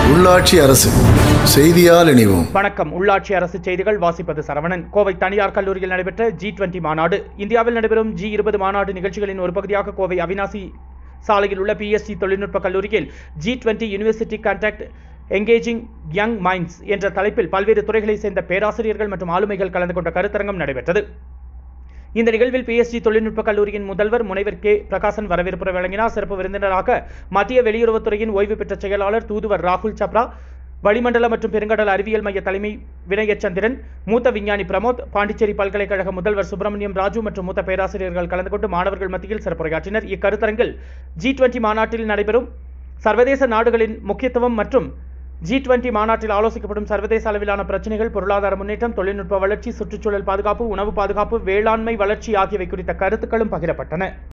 உள்ளாட்சி அரசு செய்தியால் இணைவோம் வணக்கம் உள்ளாட்சி அரசு செய்திகள் வாசிப்பது சரவணன் கோவை தனியார் கல்லூரியில் நடைபெற்ற ஜி டுவெண்டி மாநாடு இந்தியாவில் நடைபெறும் ஜி இருபது மாநாடு நிகழ்ச்சிகளின் ஒரு பகுதியாக கோவை அவினாசி சாலையில் உள்ள பிஎஸ்டி தொழில்நுட்ப கல்லூரியில் G twenty university contact engaging young minds என்ற தலைப்பில் பல்வேறு துறைகளைச் சேர்ந்த பேராசிரியர்கள் மற்றும் ஆளுமைகள் கலந்து கொண்ட கருத்தரங்கம் நடைபெற்றது இந்த நிகழ்வில் பிஎஸ்டி தொழில்நுட்ப கல்லூரியின் முதல்வர் முனைவர் கே பிரகாசன் வரவேற்புரை வழங்கினார் சிறப்பு விருந்தினராக மத்திய வெளியுறவுத்துறையின் ஓய்வு பெற்ற செயலாளர் தூதுவர் ராகுல் சப்ரா வளிமண்டல மற்றும் பெருங்கடல் அறிவியல் மைய தலைமை வினயச்சந்திரன் மூத்த விஞ்ஞானி பிரமோத் பாண்டிச்சேரி பல்கலைக்கழக முதல்வர் சுப்பிரமணியம் ராஜு மற்றும் மூத்த பேராசிரியர்கள் கலந்து கொண்டு மாணவர்கள் மத்தியில் சிறப்புரையாற்றினர் இக்கருத்தரங்கில் ஜி டுவெண்டி மாநாட்டில் நடைபெறும் சர்வதேச நாடுகளின் முக்கியத்துவம் மற்றும் ஜி டுவெண்டி மாநாட்டில் ஆலோசிக்கப்படும் சர்வதேச அளவிலான பிரச்சனைகள் பொருளாதார முன்னேற்றம் தொழில்நுட்ப வளர்ச்சி சுற்றுச்சூழல் பாதுகாப்பு உணவு பாதுகாப்பு வேளாண்மை வளர்ச்சி ஆகியவை குறித்த கருத்துக்களும் பகிரப்பட்டன